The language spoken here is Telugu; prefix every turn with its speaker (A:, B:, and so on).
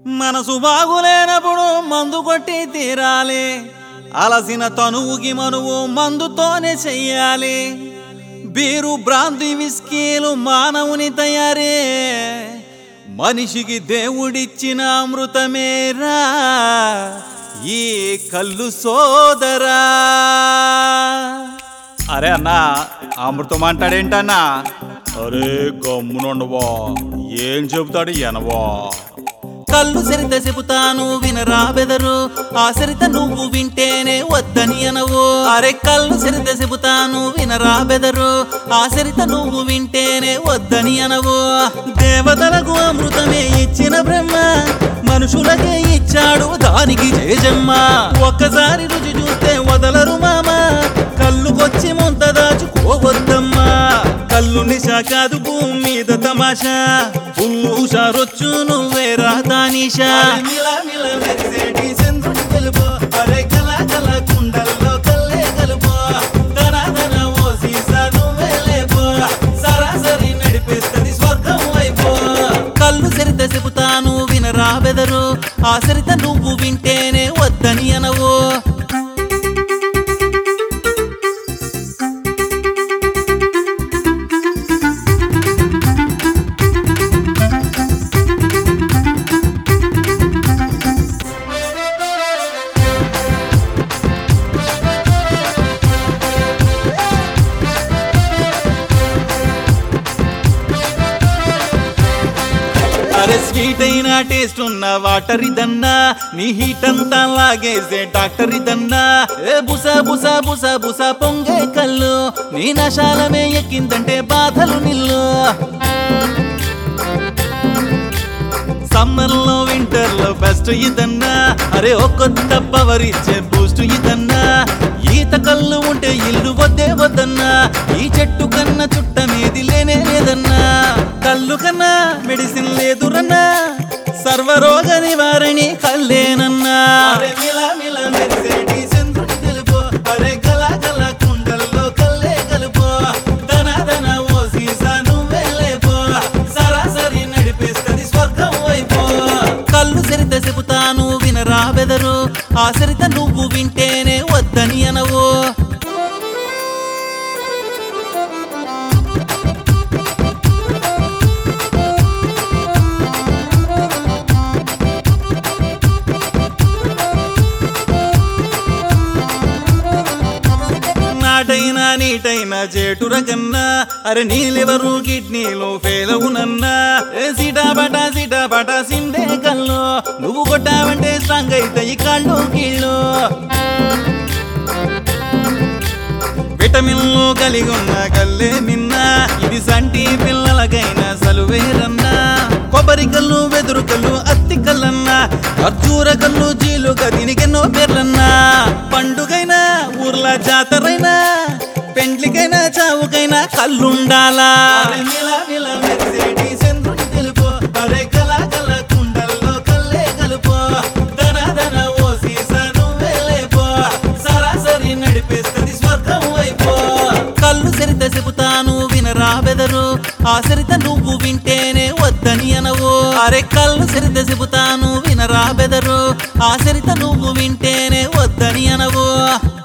A: మనసు బాగులేనప్పుడు మందు కొట్టి తీరాలి అలసిన తనువుకి మనువు మందుతోనే చెయ్యాలి బీరు భ్రాంతి విస్కీలు మానవుని తయారే మనిషికి దేవుడిచ్చిన అమృతమేరా ఈ కళ్ళు సోదరా అరే అన్నా అమృతం అంటాడేంటన్నా అరే గమ్మునుండవా ఏం చెబుతాడు ఎనవా కళ్ళు సరిత చెబుతాను వినరా బెదరు ఆ సరిత నువ్వు వింటేనే వద్దని అనవు అరే కళ్ళు సరిత చెబుతాను వినరా బెదరు ఆ సరిత నువ్వు వింటేనే వద్దని అనవు దేవతలకు అమృతమే ఇచ్చిన బ్రహ్మ మనుషులకే ఇచ్చాడు దానికి జయజమ్మ ఒక్కసారి రుచి చూస్తే వదలరు మామ కళ్ళుకొచ్చి ముంత దాచుకోవద్దమ్మా కళ్ళు నిశా కాదు భూమి మీద తమాషా పుల్లు హుషారొచ్చు నువ్వే రాధానిషా మిల మిల మెరిసేటి చంద్రుడి తెలుపు అరే కల కల కుండల్లో కల్లే కలుపు ధన ధన ఓ సీసా నువ్వే లేపు సరాసరి నడిపిస్తుంది స్వర్గం వైపు కళ్ళు సరిత చెబుతాను వినరా బెదరు ఆ సరిత నువ్వు వింటేనే వద్దని అనవు అరే స్వీట్ అయిన టేస్ట్ ఉన్న వాటర్ ఇదన్నా నీ హీట్ అంతా లాగేసే డాక్టర్ ఇదన్నా ఏ బుసా బుసా బుసా బుసా పొంగే కళ్ళు నీ నశాలమే ఎక్కిందంటే బాధలు నిల్లు సమ్మర్ లో వింటర్ లో బెస్ట్ ఇదన్నా అరే ఓ కొత్త పవర్ ఇచ్చే బూస్ట్ ఇదన్నా ఈత కళ్ళు ఉంటే ఇల్లు వద్దే వద్దన్నా ఈ చెట్టు కన్నా చుట్టమేది లేనే లేదన్నా కళ్ళు కన్నా మెడిసిన్ లేదురన్నా సర్వరోగ నివారణి కల్లేనన్నా అరే మిల మిల మెరిసేటి చంద్రుడి తెలుపు అరే గల గల కుండల్లో కల్లే కలుపు ధన ధన ఓ సీసా నువ్వే లేపు సరాసరి నడిపిస్తుంది స్వర్గం వైపు కళ్ళు సరిత చెబుతాను వినరా బెదరు ఆ సరిత నువ్వు వింటేనే వద్దని అనవు నాటైనా నీటైనా చేటుర కన్నా అరే నీలెవరు కిడ్నీలో ఫెయిల్ అవునన్నా ఏ సిటా బటా సిటా బటా సిండే కళ్ళు నువ్వు కొట్టావంటే స్ట్రాంగ్ అవుతాయి కాళ్ళు కీళ్ళు విటమిన్లు కలిగి ఉన్న కల్లే మిన్న ఇది సంటి పిల్లలకైనా సలువేరన్నా కొబ్బరి కళ్ళు వెదురు కళ్ళు అత్తి కల్లన్నా ఖర్జూర కళ్ళు జీలుగా దీనికెన్నో పేర్లన్నా పండుగైనా ఊర్ల జాతరైనా పెండ్లికైనా చావుకైనా కళ్ళుండాలా మిల మిల మెరిసేటి చంద్రుడి తెలుపు అరే కల కల కుండల్లో కల్లే కలుపు ధన ధన ఓ సీసా నువ్వే లేపు సరాసరి నడిపిస్తుంది స్వర్గం వైపు కళ్ళు సరిత చెబుతాను వినరా బెదరు ఆ సరిత నువ్వు వింటేనే వద్దని అనవు అరే కళ్ళు సరిత చెబుతాను వినరా బెదరు ఆ సరిత నువ్వు వింటేనే వద్దని అనవు